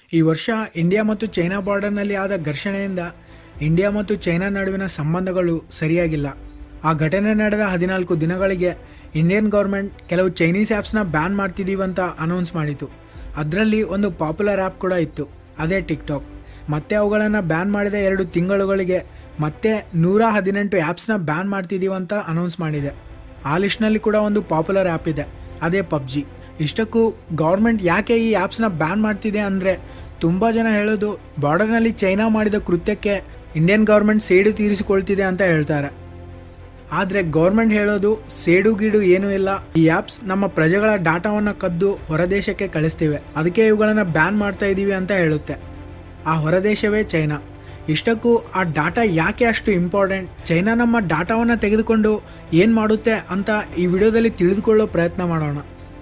ಈ ವರ್ಷ ಇಂಡಿಯಾ ಮತ್ತು ಚೈನಾ ಬಾರ್ಡರ್ನಲ್ಲಿ ಆದ ಘರ್ಷಣೆಯಿಂದ ಇಂಡಿಯಾ ಮತ್ತು ಚೈನಾ ನಡುವಿನ ಸಂಬಂಧಗಳು ಸರಿಯಾಗಿಲ್ಲ ಆ ಘಟನೆ ನಡೆದ ಹದಿನಾಲ್ಕು ದಿನಗಳಿಗೆ ಇಂಡಿಯನ್ ಗೌರ್ಮೆಂಟ್ ಕೆಲವು ಚೈನೀಸ್ ಆ್ಯಪ್ಸ್ನ ಬ್ಯಾನ್ ಮಾಡ್ತಿದ್ದೀವಿ ಅಂತ ಅನೌನ್ಸ್ ಮಾಡಿತು ಅದರಲ್ಲಿ ಒಂದು ಪಾಪ್ಯುಲರ್ ಆ್ಯಪ್ ಕೂಡ ಇತ್ತು ಅದೇ ಟಿಕ್ಟಾಕ್ ಮತ್ತೆ ಅವುಗಳನ್ನು ಬ್ಯಾನ್ ಮಾಡಿದ ಎರಡು ತಿಂಗಳುಗಳಿಗೆ ಮತ್ತೆ ನೂರ ಹದಿನೆಂಟು ಆ್ಯಪ್ಸ್ನ ಬ್ಯಾನ್ ಮಾಡ್ತಿದ್ದೀವಿ ಅಂತ ಅನೌನ್ಸ್ ಮಾಡಿದೆ ಆ ಲಿಸ್ಟ್ನಲ್ಲಿ ಕೂಡ ಒಂದು ಪಾಪ್ಯುಲರ್ ಆ್ಯಪ್ ಇದೆ ಅದೇ ಪಬ್ಜಿ ಇಷ್ಟಕ್ಕೂ ಗೌರ್ಮೆಂಟ್ ಯಾಕೆ ಈ ಆ್ಯಪ್ಸ್ನ ಬ್ಯಾನ್ ಮಾಡ್ತಿದೆ ಅಂದರೆ ತುಂಬ ಜನ ಹೇಳೋದು ಬಾರ್ಡರ್ನಲ್ಲಿ ಚೈನಾ ಮಾಡಿದ ಕೃತ್ಯಕ್ಕೆ ಇಂಡಿಯನ್ ಗೌರ್ಮೆಂಟ್ ಸೇಡು ತೀರಿಸಿಕೊಳ್ತಿದೆ ಅಂತ ಹೇಳ್ತಾರೆ ಆದರೆ ಗೌರ್ಮೆಂಟ್ ಹೇಳೋದು ಸೇಡು ಗೀಡು ಏನೂ ಇಲ್ಲ ಈ ಆ್ಯಪ್ಸ್ ನಮ್ಮ ಪ್ರಜೆಗಳ ಡಾಟಾವನ್ನು ಕದ್ದು ಹೊರದೇಶಕ್ಕೆ ಕಳಿಸ್ತಿವೆ ಅದಕ್ಕೆ ಇವುಗಳನ್ನು ಬ್ಯಾನ್ ಮಾಡ್ತಾ ಇದ್ದೀವಿ ಅಂತ ಹೇಳುತ್ತೆ ಆ ಹೊರದೇಶವೇ ಚೈನಾ ಇಷ್ಟಕ್ಕೂ ಆ ಡಾಟಾ ಯಾಕೆ ಅಷ್ಟು ಇಂಪಾರ್ಟೆಂಟ್ ಚೈನಾ ನಮ್ಮ ಡಾಟಾವನ್ನು ತೆಗೆದುಕೊಂಡು ಏನು ಮಾಡುತ್ತೆ ಅಂತ ಈ ವಿಡಿಯೋದಲ್ಲಿ ತಿಳಿದುಕೊಳ್ಳೋ ಪ್ರಯತ್ನ ಮಾಡೋಣ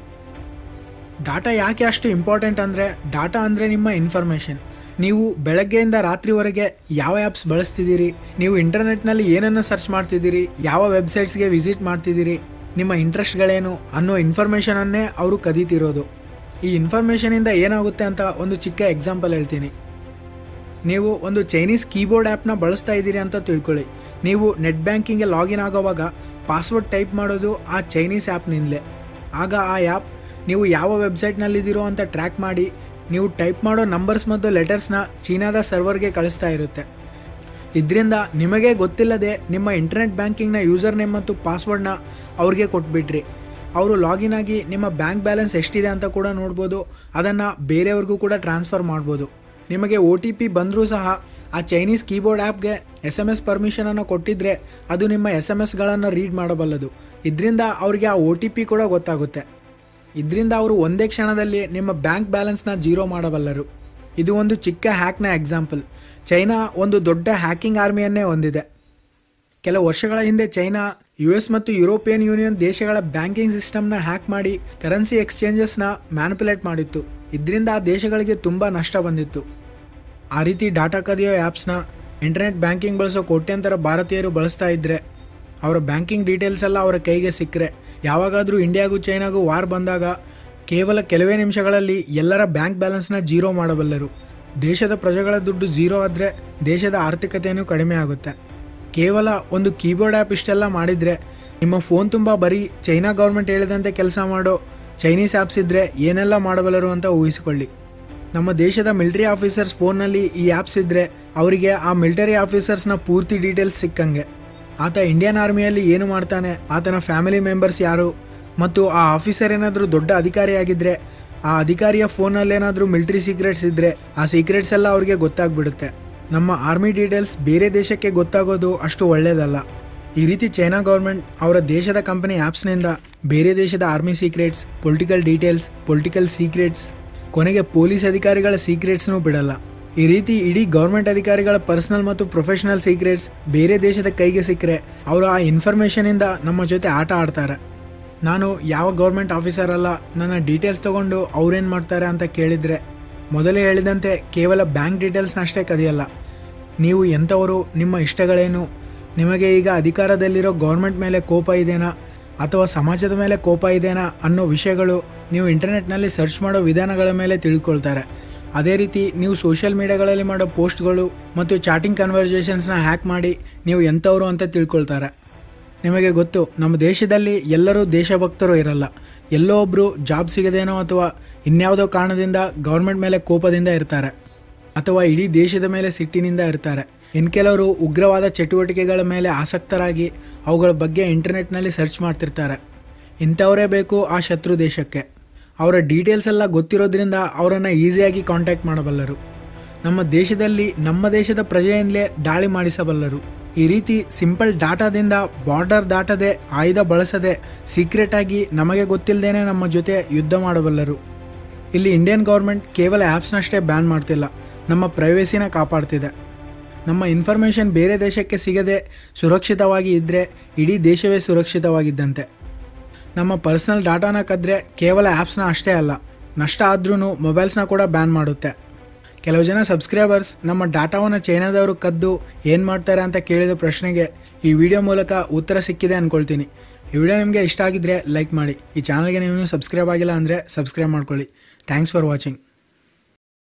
ಡಾಟಾ ಯಾಕೆ ಅಷ್ಟು ಇಂಪಾರ್ಟೆಂಟ್ ಅಂದರೆ ಡಾಟಾ ಅಂದರೆ ನಿಮ್ಮ ಇನ್ಫಾರ್ಮೇಷನ್ ನೀವು ಬೆಳಗ್ಗೆಯಿಂದ ರಾತ್ರಿವರೆಗೆ ಯಾವ ಆ್ಯಪ್ಸ್ ಬಳಸ್ತಿದ್ದೀರಿ ನೀವು ಇಂಟರ್ನೆಟ್ನಲ್ಲಿ ಏನನ್ನು ಸರ್ಚ್ ಮಾಡ್ತಿದ್ದೀರಿ ಯಾವ ವೆಬ್ಸೈಟ್ಸ್ಗೆ ವಿಸಿಟ್ ಮಾಡ್ತಿದ್ದೀರಿ ನಿಮ್ಮ ಇಂಟ್ರೆಸ್ಟ್ಗಳೇನು ಅನ್ನೋ ಇನ್ಫಾರ್ಮೇಷನನ್ನೇ ಅವರು ಕದೀತಿರೋದು ಈ ಇನ್ಫಾರ್ಮೇಷನಿಂದ ಏನಾಗುತ್ತೆ ಅಂತ ಒಂದು ಚಿಕ್ಕ ಎಕ್ಸಾಂಪಲ್ ಹೇಳ್ತೀನಿ ನೀವು ಒಂದು ಚೈನೀಸ್ ಕೀಬೋರ್ಡ್ ಆ್ಯಪ್ನ ಬಳಸ್ತಾ ಇದ್ದೀರಿ ಅಂತ ತಿಳ್ಕೊಳ್ಳಿ ನೀವು ನೆಟ್ ಬ್ಯಾಂಕಿಂಗ್ಗೆ ಲಾಗಿನ್ ಆಗೋವಾಗ ಪಾಸ್ವರ್ಡ್ ಟೈಪ್ ಮಾಡೋದು ಆ ಚೈನೀಸ್ ಆ್ಯಪ್ನಿಂದಲೇ ಆಗ ಆ ಆ್ಯಪ್ ನೀವು ಯಾವ ವೆಬ್ಸೈಟ್ನಲ್ಲಿದ್ದೀರೋ ಅಂತ ಟ್ರ್ಯಾಕ್ ಮಾಡಿ ನೀವು ಟೈಪ್ ಮಾಡೋ ನಂಬರ್ಸ್ ಮತ್ತು ಲೆಟರ್ಸ್ನ ಚೀನಾದ ಸರ್ವರ್ಗೆ ಕಳಿಸ್ತಾ ಇರುತ್ತೆ ಇದರಿಂದ ನಿಮಗೆ ಗೊತ್ತಿಲ್ಲದೆ ನಿಮ್ಮ ಇಂಟರ್ನೆಟ್ ಬ್ಯಾಂಕಿಂಗ್ನ ಯೂಸರ್ ನೇಮ್ ಮತ್ತು ಪಾಸ್ವರ್ಡ್ನ ಅವ್ರಿಗೆ ಕೊಟ್ಬಿಟ್ರಿ ಅವರು ಲಾಗಿನ್ ಆಗಿ ನಿಮ್ಮ ಬ್ಯಾಂಕ್ ಬ್ಯಾಲೆನ್ಸ್ ಎಷ್ಟಿದೆ ಅಂತ ಕೂಡ ನೋಡ್ಬೋದು ಅದನ್ನು ಬೇರೆಯವ್ರಿಗೂ ಕೂಡ ಟ್ರಾನ್ಸ್ಫರ್ ಮಾಡ್ಬೋದು ನಿಮಗೆ ಒ ಟಿ ಪಿ ಬಂದರೂ ಸಹ ಆ ಚೈನೀಸ್ ಕೀಬೋರ್ಡ್ ಆ್ಯಪ್ಗೆ ಎಸ್ ಎಮ್ ಎಸ್ ಪರ್ಮಿಷನನ್ನು ಕೊಟ್ಟಿದ್ದರೆ ಅದು ನಿಮ್ಮ ಎಸ್ ಎಮ್ ಎಸ್ಗಳನ್ನು ರೀಡ್ ಮಾಡಬಲ್ಲದು ಇದರಿಂದ ಅವರಿಗೆ ಆ ಒ ಟಿ ಪಿ ಕೂಡ ಗೊತ್ತಾಗುತ್ತೆ ಇದರಿಂದ ಅವರು ಒಂದೇ ಕ್ಷಣದಲ್ಲಿ ನಿಮ್ಮ ಬ್ಯಾಂಕ್ ಬ್ಯಾಲೆನ್ಸ್ನ ಜೀರೋ ಮಾಡಬಲ್ಲರು ಇದು ಒಂದು ಚಿಕ್ಕ ಹ್ಯಾಕ್ನ ಎಕ್ಸಾಂಪಲ್ ಚೈನಾ ಒಂದು ದೊಡ್ಡ ಹ್ಯಾಕಿಂಗ್ ಆರ್ಮಿಯನ್ನೇ ಹೊಂದಿದೆ ಕೆಲವು ವರ್ಷಗಳ ಹಿಂದೆ ಚೈನಾ ಯು ಎಸ್ ಮತ್ತು ಯುರೋಪಿಯನ್ ಯೂನಿಯನ್ ದೇಶಗಳ ಬ್ಯಾಂಕಿಂಗ್ ಸಿಸ್ಟಮ್ನ ಹ್ಯಾಕ್ ಮಾಡಿ ಕರೆನ್ಸಿ ಎಕ್ಸ್ಚೇಂಜಸ್ನ ಮ್ಯಾನಿಪುಲೇಟ್ ಮಾಡಿತ್ತು ಇದರಿಂದ ಆ ದೇಶಗಳಿಗೆ ತುಂಬ ನಷ್ಟ ಬಂದಿತ್ತು ಆ ರೀತಿ ಡಾಟಾ ಕದಿಯೋ ಆ್ಯಪ್ಸ್ನ ಇಂಟರ್ನೆಟ್ ಬ್ಯಾಂಕಿಂಗ್ ಬಳಸೋ ಕೋಟ್ಯಾಂತರ ಭಾರತೀಯರು ಬಳಸ್ತಾ ಇದ್ದರೆ ಅವರ ಬ್ಯಾಂಕಿಂಗ್ ಡೀಟೇಲ್ಸ್ ಎಲ್ಲ ಅವರ ಕೈಗೆ ಸಿಕ್ಕರೆ ಯಾವಾಗಾದರೂ ಇಂಡಿಯಾಗೂ ಚೈನಾಗೂ ವಾರ್ ಬಂದಾಗ ಕೇವಲ ಕೆಲವೇ ನಿಮಿಷಗಳಲ್ಲಿ ಎಲ್ಲರ ಬ್ಯಾಂಕ್ ಬ್ಯಾಲೆನ್ಸ್ನ ಜೀರೋ ಮಾಡಬಲ್ಲರು ದೇಶದ ಪ್ರಜೆಗಳ ದುಡ್ಡು ಜೀರೋ ಆದರೆ ದೇಶದ ಆರ್ಥಿಕತೆಯೂ ಕಡಿಮೆ ಆಗುತ್ತೆ ಕೇವಲ ಒಂದು ಕೀಬೋರ್ಡ್ ಆ್ಯಪ್ ಇಷ್ಟೆಲ್ಲ ಮಾಡಿದರೆ ನಿಮ್ಮ ಫೋನ್ ತುಂಬ ಬರೀ ಚೈನಾ ಗೌರ್ಮೆಂಟ್ ಹೇಳಿದಂತೆ ಕೆಲಸ ಮಾಡೋ ಚೈನೀಸ್ ಆ್ಯಪ್ಸ್ ಇದ್ದರೆ ಏನೆಲ್ಲ ಮಾಡಬಲ್ಲರು ಅಂತ ಊಹಿಸಿಕೊಳ್ಳಿ ನಮ್ಮ ದೇಶದ ಮಿಲಿಟರಿ ಆಫೀಸರ್ಸ್ ಫೋನ್ನಲ್ಲಿ ಈ ಆ್ಯಪ್ಸ್ ಇದ್ದರೆ ಅವರಿಗೆ ಆ ಮಿಲಿಟರಿ ಆಫೀಸರ್ಸ್ನ ಪೂರ್ತಿ ಡೀಟೇಲ್ಸ್ ಸಿಕ್ಕಂಗೆ ಆತ ಇಂಡಿಯನ್ ಆರ್ಮಿಯಲ್ಲಿ ಏನು ಮಾಡ್ತಾನೆ ಆತನ ಫ್ಯಾಮಿಲಿ ಮೆಂಬರ್ಸ್ ಯಾರು ಮತ್ತು ಆ ಆಫೀಸರ್ ಏನಾದರೂ ದೊಡ್ಡ ಅಧಿಕಾರಿಯಾಗಿದ್ದರೆ ಆ ಅಧಿಕಾರಿಯ ಫೋನಲ್ಲಿ ಏನಾದರೂ ಮಿಲಿಟರಿ ಸೀಕ್ರೆಟ್ಸ್ ಇದ್ದರೆ ಆ ಸೀಕ್ರೆಟ್ಸ್ ಎಲ್ಲ ಅವ್ರಿಗೆ ಗೊತ್ತಾಗ್ಬಿಡುತ್ತೆ ನಮ್ಮ ಆರ್ಮಿ ಡೀಟೇಲ್ಸ್ ಬೇರೆ ದೇಶಕ್ಕೆ ಗೊತ್ತಾಗೋದು ಅಷ್ಟು ಒಳ್ಳೆಯದಲ್ಲ ಈ ರೀತಿ ಚೈನಾ ಗೌರ್ಮೆಂಟ್ ಅವರ ದೇಶದ ಕಂಪನಿ ಆ್ಯಪ್ಸ್ನಿಂದ ಬೇರೆ ದೇಶದ army secrets political details political secrets ಕೊನೆಗೆ ಪೊಲೀಸ್ ಅಧಿಕಾರಿಗಳ ಸೀಕ್ರೆಟ್ಸ್ನೂ ಬಿಡಲ್ಲ ಈ ರೀತಿ ಇಡೀ ಗೌರ್ಮೆಂಟ್ ಅಧಿಕಾರಿಗಳ ಪರ್ಸನಲ್ ಮತ್ತು ಪ್ರೊಫೆಷನಲ್ ಸೀಕ್ರೆಟ್ಸ್ ಬೇರೆ ದೇಶದ ಕೈಗೆ ಸಿಕ್ಕರೆ ಅವರು ಆ ಇನ್ಫಾರ್ಮೇಷನಿಂದ ನಮ್ಮ ಜೊತೆ ಆಟ ಆಡ್ತಾರೆ ನಾನು ಯಾವ ಗೌರ್ಮೆಂಟ್ ಆಫೀಸರ್ ಅಲ್ಲ ನನ್ನ ಡೀಟೇಲ್ಸ್ ತೊಗೊಂಡು ಅವ್ರೇನು ಮಾಡ್ತಾರೆ ಅಂತ ಕೇಳಿದರೆ ಮೊದಲೇ ಹೇಳಿದಂತೆ ಕೇವಲ ಬ್ಯಾಂಕ್ ಡೀಟೇಲ್ಸ್ನ ಅಷ್ಟೇ ಕದಿಯಲ್ಲ ನೀವು ಎಂಥವರು ನಿಮ್ಮ ಇಷ್ಟಗಳೇನು ನಿಮಗೆ ಈಗ ಅಧಿಕಾರದಲ್ಲಿರೋ ಗೌರ್ಮೆಂಟ್ ಮೇಲೆ ಕೋಪ ಇದೆನಾ ಅಥವಾ ಸಮಾಜದ ಮೇಲೆ ಕೋಪ ಇದೆನಾ ಅನ್ನೋ ವಿಷಯಗಳು ನೀವು ಇಂಟರ್ನೆಟ್ನಲ್ಲಿ ಸರ್ಚ್ ಮಾಡೋ ವಿಧಾನಗಳ ಮೇಲೆ ತಿಳ್ಕೊಳ್ತಾರೆ ಅದೇ ರೀತಿ ನೀವು ಸೋಷಿಯಲ್ ಮೀಡಿಯಾಗಳಲ್ಲಿ ಮಾಡೋ ಪೋಸ್ಟ್ಗಳು ಮತ್ತು ಚಾಟಿಂಗ್ ಕನ್ವರ್ಜೇಷನ್ಸ್ನ ಹ್ಯಾಕ್ ಮಾಡಿ ನೀವು ಎಂಥವರು ಅಂತ ತಿಳ್ಕೊಳ್ತಾರೆ ನಿಮಗೆ ಗೊತ್ತು ನಮ್ಮ ದೇಶದಲ್ಲಿ ಎಲ್ಲರೂ ದೇಶಭಕ್ತರು ಇರಲ್ಲ ಎಲ್ಲೋ ಒಬ್ಬರು ಜಾಬ್ ಸಿಗದೇನೋ ಅಥವಾ ಇನ್ಯಾವುದೋ ಕಾರಣದಿಂದ ಗೌರ್ಮೆಂಟ್ ಮೇಲೆ ಕೋಪದಿಂದ ಇರ್ತಾರೆ ಅಥವಾ ಇಡೀ ದೇಶದ ಮೇಲೆ ಸಿಟ್ಟಿನಿಂದ ಇರ್ತಾರೆ ಇನ್ನು ಕೆಲವರು ಉಗ್ರವಾದ ಚಟುವಟಿಕೆಗಳ ಮೇಲೆ ಆಸಕ್ತರಾಗಿ ಅವುಗಳ ಬಗ್ಗೆ ಇಂಟರ್ನೆಟ್ನಲ್ಲಿ ಸರ್ಚ್ ಮಾಡ್ತಿರ್ತಾರೆ ಇಂಥವರೇ ಬೇಕು ಆ ಶತ್ರು ದೇಶಕ್ಕೆ ಅವರ ಡೀಟೇಲ್ಸ್ ಎಲ್ಲ ಗೊತ್ತಿರೋದ್ರಿಂದ ಅವರನ್ನು ಈಸಿಯಾಗಿ ಕಾಂಟ್ಯಾಕ್ಟ್ ಮಾಡಬಲ್ಲರು ನಮ್ಮ ದೇಶದಲ್ಲಿ ನಮ್ಮ ದೇಶದ ಪ್ರಜೆಯಿಂದಲೇ ದಾಳಿ ಮಾಡಿಸಬಲ್ಲರು ಈ ರೀತಿ ಸಿಂಪಲ್ ಡಾಟಾದಿಂದ ಬಾರ್ಡರ್ ದಾಟದೆ ಆಯುಧ ಬಳಸದೆ ಸೀಕ್ರೆಟ್ ಆಗಿ ನಮಗೆ ಗೊತ್ತಿಲ್ಲದೇನೆ ನಮ್ಮ ಜೊತೆ ಯುದ್ಧ ಮಾಡಬಲ್ಲರು ಇಲ್ಲಿ ಇಂಡಿಯನ್ ಗೌರ್ಮೆಂಟ್ ಕೇವಲ ಆ್ಯಪ್ಸ್ನಷ್ಟೇ ಬ್ಯಾನ್ ಮಾಡ್ತಿಲ್ಲ ನಮ್ಮ ಪ್ರೈವೇಸಿನ ಕಾಪಾಡ್ತಿದೆ ನಮ್ಮ ಇನ್ಫಾರ್ಮೇಷನ್ ಬೇರೆ ದೇಶಕ್ಕೆ ಸಿಗದೆ ಸುರಕ್ಷಿತವಾಗಿ ಇದ್ದರೆ ಇಡೀ ದೇಶವೇ ಸುರಕ್ಷಿತವಾಗಿದ್ದಂತೆ ನಮ್ಮ ಪರ್ಸನಲ್ ಡಾಟಾನ ಕದ್ರೆ ಕೇವಲ ಆ್ಯಪ್ಸ್ನ ಅಷ್ಟೇ ಅಲ್ಲ ನಷ್ಟ ಆದ್ರೂ ಮೊಬೈಲ್ಸ್ನ ಕೂಡ ಬ್ಯಾನ್ ಮಾಡುತ್ತೆ ಕೆಲವು ಜನ ಸಬ್ಸ್ಕ್ರೈಬರ್ಸ್ ನಮ್ಮ ಡಾಟಾವನ್ನು ಚೈನಾದವರು ಕದ್ದು ಏನು ಮಾಡ್ತಾರೆ ಅಂತ ಕೇಳಿದ ಪ್ರಶ್ನೆಗೆ ಈ ವಿಡಿಯೋ ಮೂಲಕ ಉತ್ತರ ಸಿಕ್ಕಿದೆ ಅಂದ್ಕೊಳ್ತೀನಿ ಈ ವಿಡಿಯೋ ನಿಮಗೆ ಇಷ್ಟ ಆಗಿದ್ದರೆ ಲೈಕ್ ಮಾಡಿ ಈ ಚಾನಲ್ಗೆ ನೀವು ಸಬ್ಸ್ಕ್ರೈಬ್ ಆಗಿಲ್ಲ ಅಂದರೆ ಸಬ್ಸ್ಕ್ರೈಬ್ ಮಾಡ್ಕೊಳ್ಳಿ ಥ್ಯಾಂಕ್ಸ್ ಫಾರ್ ವಾಚಿಂಗ್